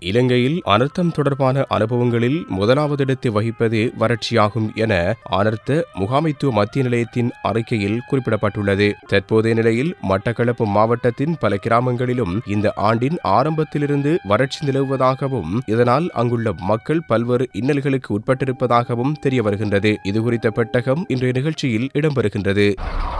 இலங்கையில் அனர்த்தம் தொடர்பான அனுபவங்களில் முதலாவது இடத்தை வகிப்பது வறட்சியாகும் என அனர்த்த முகாமைத்துவ மத்திய நிலையத்தின் அறிக்கையில் குறிப்பிடப்பட்டுள்ளது தற்போதைய நிலையில் மட்டக்களப்பு மாவட்டத்தின் பல கிராமங்களிலும் இந்த ஆண்டின் ஆரம்பத்திலிருந்து வறட்சி நிலவுவதாகவும் இதனால் அங்குள்ள மக்கள் பல்வேறு இன்னல்களுக்கு உட்பட்டிருப்பதாகவும் தெரிய வருகின்றது இதுகுறித்த பெட்டகம் இன்றைய நிகழ்ச்சியில் இடம்பெறுகின்றது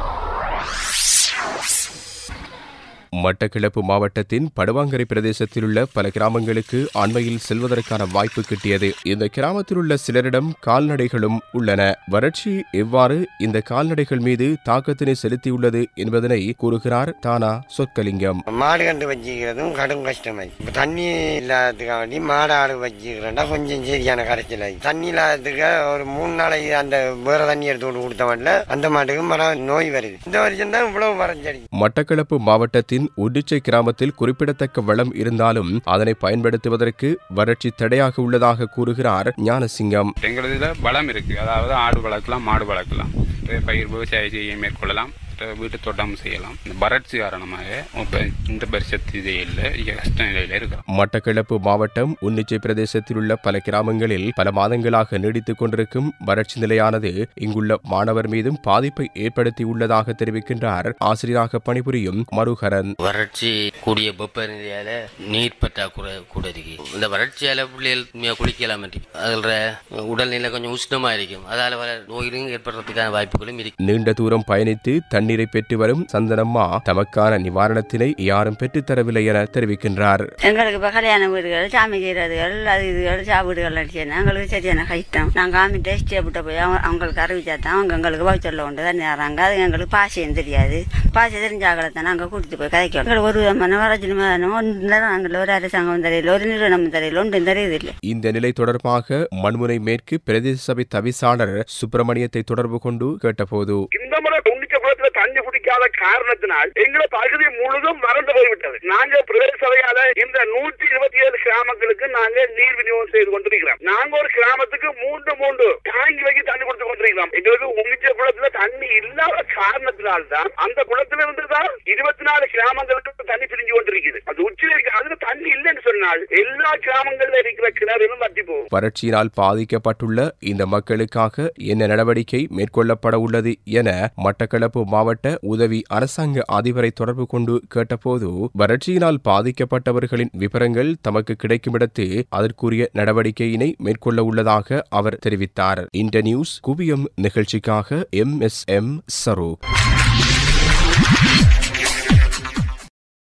மட்டக்கிளப்பு மாவட்டத்தின் படுவாங்கரை பிரதேசத்தில் உள்ள பல கிராமங்களுக்கு அண்மையில் செல்வதற்கான வாய்ப்பு கிட்டியது இந்த கிராமத்தில் உள்ள சிலரிடம் கால்நடைகளும் உள்ளன வறட்சி எவ்வாறு இந்த கால்நடைகள் மீது தாக்கத்தினை செலுத்தியுள்ளது என்பதனை கூறுகிறார் தானா சொற்கலிங்கம் மாடு கண்டு வச்சுக்கிறதும் கடும் கஷ்டமாய் இப்ப தண்ணி இல்லாததுக்காண்டி மாடு ஆடு வச்சுக்கிறேன்டா கொஞ்சம் சரியான கரைச்சல் ஆகி தண்ணி இல்லாததுக்கு ஒரு மூணு நாளைக்கு அந்த வேற தண்ணி எடுத்து கொண்டு கொடுத்தவன்ல அந்த மாட்டுக்கு மரம் நோய் வருது இந்த வருஷம் தான் இவ்வளவு வரைஞ்சடி மட்டக்களப்பு மாவட்டத்தின் உடிச்சை கிராமத்தில் குறிப்பிடத்தக்க வளம் இருந்தாலும் அதனை பயன்படுத்துவதற்கு வறட்சி தடையாக உள்ளதாக கூறுகிறார் ஞானசிங்கம் எங்களுதுல வளம் இருக்கு அதாவது ஆடு வளர்க்கலாம் மாடு வளர்க்கலாம் பயிர் விவசாய செய்ய மேற்கொள்ளலாம் வீட்டு தோட்டம் செய்யலாம் இந்த வறட்சி காரணமாக இப்ப இந்த பரிசத்து இது இல்லை இங்க கஷ்ட நிலையில இருக்கிறோம் மட்டக்களப்பு மாவட்டம் உன்னிச்சை பிரதேசத்தில் உள்ள பல கிராமங்களில் பல மாதங்களாக நீடித்துக் கொண்டிருக்கும் வறட்சி நிலையானது இங்குள்ள மாணவர் மீதும் பாதிப்பை ஏற்படுத்தியுள்ளதாக தெரிவிக்கின்றார் ஆசிரியராக பணிபுரியும் மருகரன் வறட்சி கூடிய வெப்பநிலையால நீர் பற்றாக்குறை கூட இருக்கு இந்த வறட்சியால பிள்ளைகள் உண்மையா குளிக்கலாம் அதுல உடல்நிலை கொஞ்சம் உஷ்ணமா இருக்கும் அதால வர நோய்களும் ஏற்படுறதுக்கான வாய்ப்புகளும் இருக்கு நீண்ட தூரம் பயணித்து தண்ணீரை பெற்று வரும் சந்தனம்மா தமக்கான நிவாரணத்தினை யாரும் பெற்றுத்தரவில்லை என தெரிவிக்கின்றார் எங்களுக்கு இப்போ கல்யாண வீடுகள் சாமி செய்கிறதுகள் அது இதுகள் சாப்பிடுகள் அடிச்சேன் எங்களுக்கு சரியான கஷ்டம் நாங்கள் ஆமி டெஸ்ட் விட்ட போய் அவங்க அவங்களுக்கு அறிவிச்சா தான் அவங்க எங்களுக்கு வவுச்சரில் கொண்டு தான் நேராங்க அது எங்களுக்கு பாசையும் தெரியாது பாசை தெரிஞ்சாக்களை தான் நாங்கள் கூட்டிட்டு போய் கதைக்கணும் எங்களுக்கு ஒரு விதமான வறட்சி ஒன்று நாங்கள் ஒரு அரசாங்கம் தெரியல ஒரு நிறுவனம் தெரியல ஒன்றும் தெரியுது இந்த நிலை தொடர்பாக மண்முனை மேற்கு பிரதேச சபை தவிசாளர் சுப்பிரமணியத்தை தொடர்பு கொண்டு கேட்டபோது இந்த முறை துண்டிச்ச குளத்துல தண்ணி பிடிக்காத காரணத்தினால் எங்களை பகுதி முழுதும் மறந்து போய்விட்டது நாங்க பிரதேச சபையால இந்த நூற்றி இருபத்தி ஏழு கிராமங்களுக்கு நாங்க நீர் விநியோகம் செய்து கொண்டிருக்கிறோம் நாங்க ஒரு கிராமத்துக்கு மூன்று மூன்று தாங்கி வைக்க தண்ணி கொடுத்து கொண்டிருக்கிறோம் எங்களுக்கு உமிச்ச குளத்துல தண்ணி இல்லாத காரணத்தினால்தான் அந்த குளத்துல இருந்து தான் இருபத்தி நாலு கிராமங்களுக்கு தண்ணி பிரிஞ்சு கொண்டிருக்குது அது உச்சில இருக்கு அதுல தண்ணி இல்லைன்னு சொன்னால் எல்லா கிராமங்கள்ல இருக்கிற கிணறும் வத்தி போகும் வறட்சியினால் பாதிக்கப்பட்டுள்ள இந்த மக்களுக்காக என்ன நடவடிக்கை மேற்கொள்ளப்பட உள்ளது என மட்டக்களப்பு மாவட்ட உதவி அரசாங்க அதிபரை தொடர்பு கொண்டு கேட்டபோது வறட்சியினால் பாதிக்கப்பட்டவர்களின் விவரங்கள் தமக்கு கிடைக்குமிடத்து அதற்குரிய நடவடிக்கையினை மேற்கொள்ள உள்ளதாக அவர் தெரிவித்தார் இந்த நியூஸ் குவியம் நிகழ்ச்சிக்காக எம் எஸ் எம் சரூப்